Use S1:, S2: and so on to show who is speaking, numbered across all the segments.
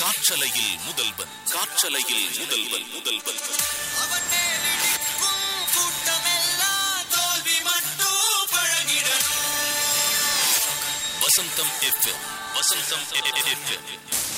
S1: காற்றலையில் முதல்வன் காற்றலையில் முதல்வன் முதல்வன்
S2: அவன் மேலிடிக்கும் கூட்டமெல்லாம் தோல்வி மட்டும் பழகிடணும்
S1: வசந்தம் எஃப்எம் வசந்தம் எஃப்எம்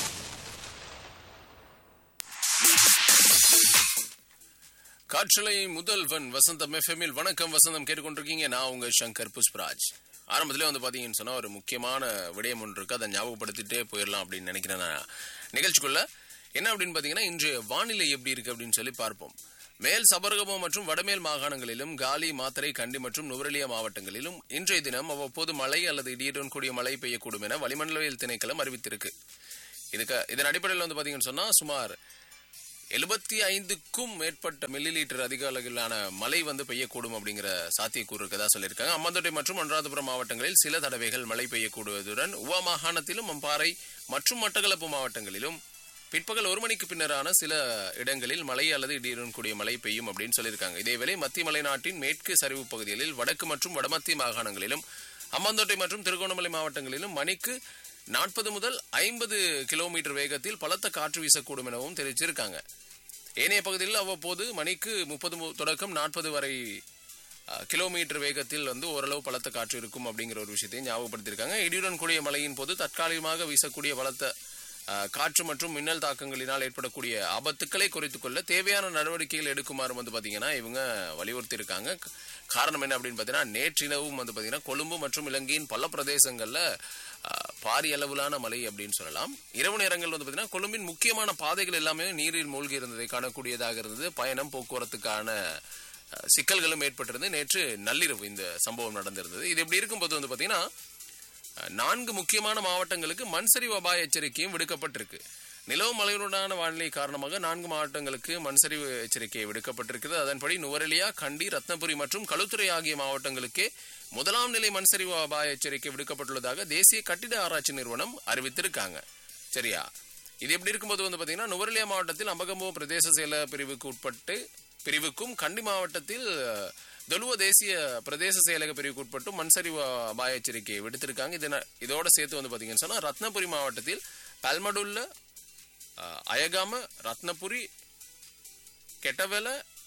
S3: காற்றலை முதல்வன் வசந்தம் எஃப்எம்மில் வணக்கம் வசந்தம் கேட்டுக்கொண்டிருக்கீங்க நான் உங்க சங்கர் புஷ்பராஜ் ஆரம்பத்திலே வந்து பாத்தீங்கன்னு சொன்னா ஒரு முக்கியமான விடயம் ஒன்று இருக்கு அதை ஞாபகப்படுத்திட்டே போயிடலாம் அப்படின்னு நினைக்கிறேன் நான் நிகழ்ச்சிக்குள்ள என்ன அப்படின்னு பாத்தீங்கன்னா இன்றைய வானிலை எப்படி இருக்கு அப்படின்னு சொல்லி பார்ப்போம் மேல் சபரகமம் மற்றும் வடமேல் மாகாணங்களிலும் காலி மாத்தரை கண்டி மற்றும் நுவரெலியா மாவட்டங்களிலும் இன்றைய தினம் அவ்வப்போது மழை அல்லது இடியுடன் கூடிய மழை பெய்யக்கூடும் என வளிமண்டலவியல் திணைக்களம் அறிவித்திருக்கு இதுக்கு இதன் அடிப்படையில் வந்து பாத்தீங்கன்னு சொன்னா சுமார் எழுபத்தி ஐந்துக்கும் மேற்பட்ட மில்லி லிட்டர் அதிக அளவிலான மழை வந்து பெய்யக்கூடும் அப்படிங்கிற சாத்தியக்கூறு இருக்கதா சொல்லியிருக்காங்க அம்மாந்தோட்டை மற்றும் அனுராதபுரம் மாவட்டங்களில் சில தடவைகள் மழை பெய்யக்கூடுவதுடன் உவா மாகாணத்திலும் அம்பாறை மற்றும் மட்டக்களப்பு மாவட்டங்களிலும் பிற்பகல் ஒரு மணிக்கு பின்னரான சில இடங்களில் மழை அல்லது இடியுடன் கூடிய மழை பெய்யும் அப்படின்னு சொல்லியிருக்காங்க இதேவேளை மத்திய மலைநாட்டின் மேற்கு சரிவு பகுதிகளில் வடக்கு மற்றும் வடமத்திய மாகாணங்களிலும் அம்மாந்தோட்டை மற்றும் திருகோணமலை மாவட்டங்களிலும் மணிக்கு நாற்பது முதல் ஐம்பது கிலோமீட்டர் வேகத்தில் பலத்த காற்று வீசக்கூடும் எனவும் தெரிவிச்சிருக்காங்க ஏனைய பகுதியில் அவ்வப்போது மணிக்கு முப்பது தொடக்கம் நாற்பது வரை அஹ், கிலோமீட்டர் வேகத்தில் வந்து ஓரளவு பலத்த காற்று இருக்கும் அப்படிங்கிற ஒரு விஷயத்தையும் ஞாபகப்படுத்தியிருக்காங்க இடியுடன் கூடிய மழையின் போது தற்காலிகமாக வீசக்கூடிய பலத்த அஹ், காற்று மற்றும் மின்னல் தாக்கங்களினால் ஏற்படக்கூடிய ஆபத்துக்களை குறைத்துக் கொள்ள தேவையான நடவடிக்கைகள் எடுக்குமாறு வந்து பாத்தீங்கன்னா இவங்க வலியுறுத்தியிருக்காங்க க- காரணம் என்ன அப்படின்னு பார்த்தீங்கன்னா நேற்றிரவும் வந்து பாத்தீங்கன்னா கொழும்பு மற்றும் இலங்கையின் பல பிரதேசங்கள்ல அஹ், பாரிய அளவிலான மழை அப்படின்னு சொல்லலாம் இரவு நேரங்கள் வந்து பாத்தீங்கன்னா கொழும்பின் முக்கியமான பாதைகள் எல்லாமே நீரில் மூழ்கி இருந்ததை காணக்கூடியதாக இருந்தது பயணம் போக்குவரத்துக்கான அஹ், சிக்கல்களும் ஏற்பட்டிருந்து நேற்று நள்ளிரவு இந்த சம்பவம் நடந்திருந்தது இது இப்படி இருக்கும்போது வந்து பாத்தீங்கன்னா அஹ், நான்கு முக்கியமான மாவட்டங்களுக்கு மண்சரிவு அபாய எச்சரிக்கையும் விடுக்கப்பட்டிருக்கு நிலவு மழையுடனான வானிலை காரணமாக நான்கு மாவட்டங்களுக்கு மண்சரிவு எச்சரிக்கை விடுக்கப்பட்டிருக்கிறது அதன்படி நுவரெலியா கண்டி ரத்னபுரி மற்றும் களுத்துறை ஆகிய மாவட்டங்களுக்கே முதலாம் நிலை மண்சரிவு அபாய எச்சரிக்கை விடுக்கப்பட்டுள்ளதாக தேசிய கட்டிட ஆராய்ச்சி நிறுவனம் அறிவித்திருக்காங்க சரியா இது எப்படி இருக்கும்போது வந்து பாத்தீங்கன்னா நுவரெலியா மாவட்டத்தில் அம்பகம்போ பிரதேச செயல பிரிவுக்கு உட்பட்டு பிரிவுக்கும் கண்டி மாவட்டத்தில் அஹ், தொலுவ தேசிய பிரதேச செயலக பிரிவுக்கு உட்பட்டு மண்சரிவு அபாய எச்சரிக்கையை விடுத்திருக்காங்க இதன இதோட சேர்த்து வந்து பாத்தீங்கன்னு சொன்னா ரத்னபுரி மாவட்டத்தில் பல்மடுல்ல அஹ், அயகாம ரத்னபுரி கெட்டவெல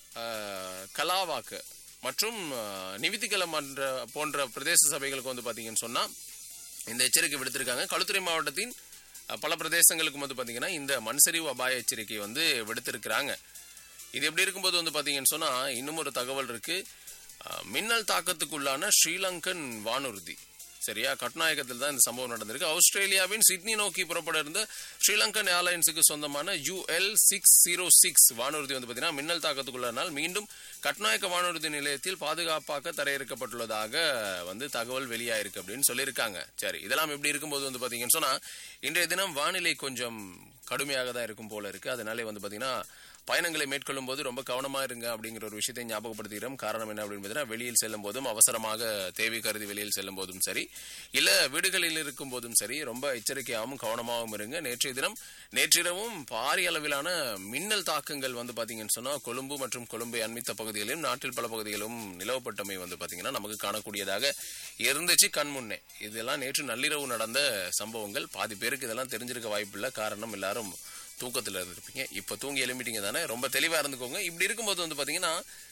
S3: அஹ், கலாவாக்கு மற்றும் அஹ், நிவித்திகலம் மன்ற போன்ற பிரதேச சபைகளுக்கு வந்து பாத்தீங்கன்னு சொன்னா இந்த எச்சரிக்கை விடுத்திருக்காங்க களுத்துறை மாவட்டத்தின் அஹ், பல பிரதேசங்களுக்கும் வந்து பாத்தீங்கன்னா இந்த மண்சரிவு அபாய எச்சரிக்கை வந்து விடுத்திருக்கிறாங்க இது எப்படி இருக்கும்போது வந்து பாத்தீங்கன்னு சொன்னா இன்னும் ஒரு தகவல் இருக்கு அஹ், மின்னல் தாக்கத்துக்குள்ளான ஸ்ரீலங்கன் வானூர்தி சரியா கட்நாயகத்தில் தான் இந்த சம்பவம் நடந்திருக்கு ஆஸ்திரேலியாவின் சிட்னி நோக்கி புறப்பட இருந்த ஸ்ரீலங்கன் ஏர்லைன்ஸுக்கு சொந்தமான யூஎல் சிக்ஸ் ஜீரோ சிக்ஸ் வானூர்தி வந்து பார்த்தீங்கன்னா மின்னல் தாக்கத்துக்குள்ளானால் மீண்டும் கட்நாயக்க வானூர்தி நிலையத்தில் பாதுகாப்பாக தரையிறக்கப்பட்டுள்ளதாக வந்து தகவல் வெளியாயிருக்கு அப்படின்னு சொல்லியிருக்காங்க சரி இதெல்லாம் எப்படி இருக்கும்போது வந்து பார்த்தீங்கன்னு சொன்னா இன்றைய தினம் வானிலை கொஞ்சம் கடுமையாக தான் இருக்கும் போல இருக்கு அதனாலே வந்து பார்த்தீங்கன்னா பயணங்களை மேற்கொள்ளும் போது ரொம்ப கவனமா இருங்க அப்படிங்கிற ஒரு விஷயத்தை ஞாபகப்படுத்துகிறோம் காரணம் என்ன அப்படின்னு பார்த்தீங்கன்னா வெளியில் செல்லும் போதும் அவசரமாக தேவை கருதி வெளியில் செல்லும் போதும் சரி இல்ல வீடுகளில் இருக்கும் போதும் சரி ரொம்ப எச்சரிக்கையாகவும் கவனமாகவும் இருங்க நேற்றைய தினம் நேற்றிரவும் பாரிய அளவிலான மின்னல் தாக்கங்கள் வந்து பாத்தீங்கன்னு சொன்னா கொழும்பு மற்றும் கொழும்பை அண்மித்த பகுதிகளிலும் நாட்டில் பல பகுதிகளிலும் நிலவப்பட்டமை வந்து பாத்தீங்கன்னா நமக்கு காணக்கூடியதாக இருந்துச்சு கண் முன்னே இதெல்லாம் நேற்று நள்ளிரவு நடந்த சம்பவங்கள் பாதி பேருக்கு இதெல்லாம் தெரிஞ்சிருக்க வாய்ப்பில்லை காரணம் எல்லாரும் தூக்கத்துல இருந்திருப்பீங்க இப்ப தூங்கி எழும்பிட்டீங்க தானே ரொம்ப தெளிவா இருந்துக்கோங்க இப்படி இருக்கும்போது வந்து பாத்தீங்கன்னா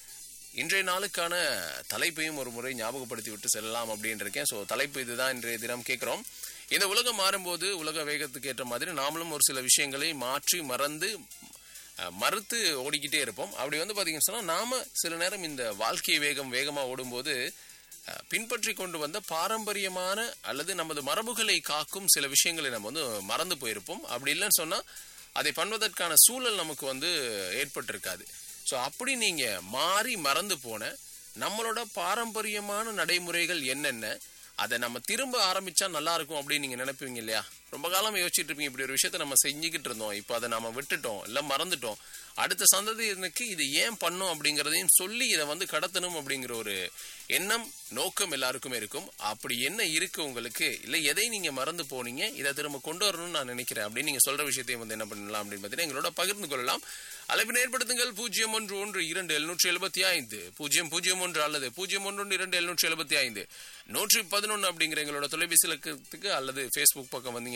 S3: இன்றைய நாளுக்கான தலைப்பையும் ஒரு முறை ஞாபகப்படுத்தி விட்டு செல்லலாம் அப்படின்னு இருக்கேன் ஸோ தலைப்பு இதுதான் இன்றைய தினம் கேட்குறோம் இந்த உலகம் மாறும்போது உலக வேகத்துக்கு ஏற்ற மாதிரி நாமளும் ஒரு சில விஷயங்களை மாற்றி மறந்து அஹ், மறுத்து ஓடிக்கிட்டே இருப்போம் அப்படி வந்து பாத்தீங்கன்னு சொன்னா நாம சில நேரம் இந்த வாழ்க்கை வேகம் வேகமா ஓடும்போது அஹ், பின்பற்றி கொண்டு வந்த பாரம்பரியமான அல்லது நமது மரபுகளை காக்கும் சில விஷயங்களை நம்ம வந்து மறந்து போயிருப்போம் அப்படி இல்லைன்னு சொன்னா அதை பண்ணுவதற்கான சூழல் நமக்கு வந்து ஏற்பட்டிருக்காது ஸோ அப்படி நீங்க மாறி மறந்து போன நம்மளோட பாரம்பரியமான நடைமுறைகள் என்னென்ன அதை நம்ம திரும்ப ஆரம்பிச்சா நல்லா இருக்கும் அப்படின்னு நீங்க நினைப்பீங்க இல்லையா ரொம்ப காலம் யோசிச்சுட்டு இருப்பீங்க இப்படி ஒரு விஷயத்த நம்ம செஞ்சுக்கிட்டு இருந்தோம் இப்போ அதை நாம விட்டுட்டோம் இல்ல மறந்துட்டோம் அடுத்த சந்ததியினருக்கு இது ஏன் பண்ணும் அப்படிங்கறதையும் சொல்லி இதை வந்து கடத்தணும் அப்படிங்கிற ஒரு எண்ணம் நோக்கம் எல்லாருக்குமே இருக்கும் அப்படி என்ன இருக்கு உங்களுக்கு இல்ல எதை நீங்க மறந்து போனீங்க இதை திரும்ப கொண்டு வரணும்னு நான் நினைக்கிறேன் அப்படின்னு நீங்க சொல்ற விஷயத்தையும் வந்து என்ன பண்ணலாம் அப்படின்னு பார்த்தீங்கன்னா எங்களோட பகிர்ந்து கொள்ளலாம் அழைப்பினை ஏற்படுத்துங்கள் பூஜ்ஜியம் ஒன்று ஒன்று இரண்டு எழுநூற்றி எழுபத்தி ஐந்து பூஜ்ஜியம் பூஜ்ஜியம் ஒன்று அல்லது பூஜ்ஜியம் ஒன்று ஒன்று இரண்டு எழுநூற்றி எழுபத்தி ஐந்து நூற்றி பதினொன்று அப்படிங்கிற எங்களோட தொலைபேசி இலக்கத்துக்கு அல்லது ஃபேஸ்புக் பக்கம் வந்தீங்க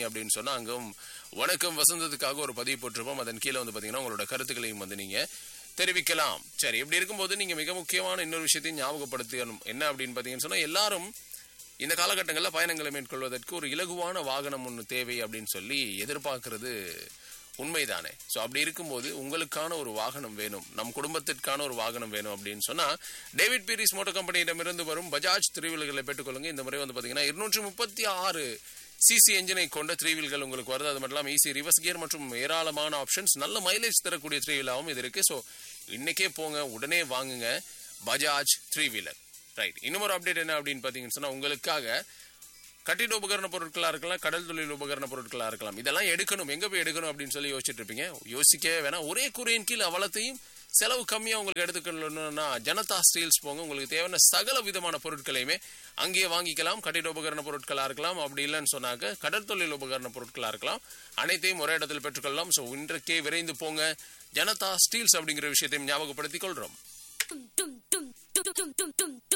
S3: அப்படின்னு சொன்னா அங்கும் வணக்கம் வசந்தத்துக்காக ஒரு பதிவு போட்டிருப்போம் அதன் கீழே வந்து பாத்தீங்கன்னா உங்களோட கருத்துக்களையும் வந்து நீங்க தெரிவிக்கலாம் சரி இப்படி இருக்கும்போது நீங்க மிக முக்கியமான இன்னொரு விஷயத்தையும் ஞாபகப்படுத்தணும் என்ன அப்படின்னு பாத்தீங்கன்னு சொன்னா எல்லாரும் இந்த காலகட்டங்களில் பயணங்களை மேற்கொள்வதற்கு ஒரு இலகுவான வாகனம் ஒன்று தேவை அப்படின்னு சொல்லி எதிர்பார்க்கிறது உண்மைதானே ஸோ அப்படி இருக்கும்போது உங்களுக்கான ஒரு வாகனம் வேணும் நம் குடும்பத்திற்கான ஒரு வாகனம் வேணும் அப்படின்னு சொன்னா டேவிட் பீரிஸ் மோட்டர் கம்பெனியிடமிருந்து வரும் பஜாஜ் திருவில்களை பெற்றுக்கொள்ளுங்க இந்த முறை வந்து பாத்தீங்கன்னா இருநூற்றி முப்பத்தி ஆறு சிசி என்ஜினை கொண்ட த்ரீ வீல்கள் உங்களுக்கு வருது அது மட்டும் இல்லாமல் ஈஸி ரிவர்ஸ் கியர் மற்றும் ஏராளமான ஆப்ஷன்ஸ் நல்ல மைலேஜ் தரக்கூடிய த்ரீ வீலாகவும் இது இருக்கு ஸோ இன்னைக்கே போங்க உடனே வாங்குங்க பஜாஜ் த்ரீ வீலர் ரைட் இன்னொரு அப்டேட் என்ன அப்படின்னு பார்த்தீங்கன்னு சொன்னா உங்களுக்காக கட்டிட உபகரண பொருட்களா இருக்கலாம் கடல் தொழில் உபகரண பொருட்களா இருக்கலாம் இதெல்லாம் எடுக்கணும் எங்க போய் எடுக்கணும் அப்படின்னு சொல்லி யோசிச்சுட்டு இருப்பீங்க யோசிக்கவே வேணாம் ஒரே குறையின் கீழ் அவ்வளத்தையும் செலவு கம்மியா உங்களுக்கு எடுத்துக்கணும்னா ஜனதா ஸ்டீல்ஸ் போங்க உங்களுக்கு தேவையான சகல விதமான பொருட்களையுமே அங்கேயே வாங்கிக்கலாம் கட்டிட உபகரண பொருட்களா இருக்கலாம் அப்படி இல்லைன்னு சொன்னாக்க கடற்தொழில் உபகரண பொருட்களா இருக்கலாம் அனைத்தையும் ஒரே இடத்தில் பெற்றுக்கொள்ளலாம் ஸோ இன்றைக்கே விரைந்து போங்க ஜனதா ஸ்டீல்ஸ் அப்படிங்கிற விஷயத்தையும் ஞாபகப்படுத்திக் கொள்றோம்
S4: dum dum dum dum dum dum dum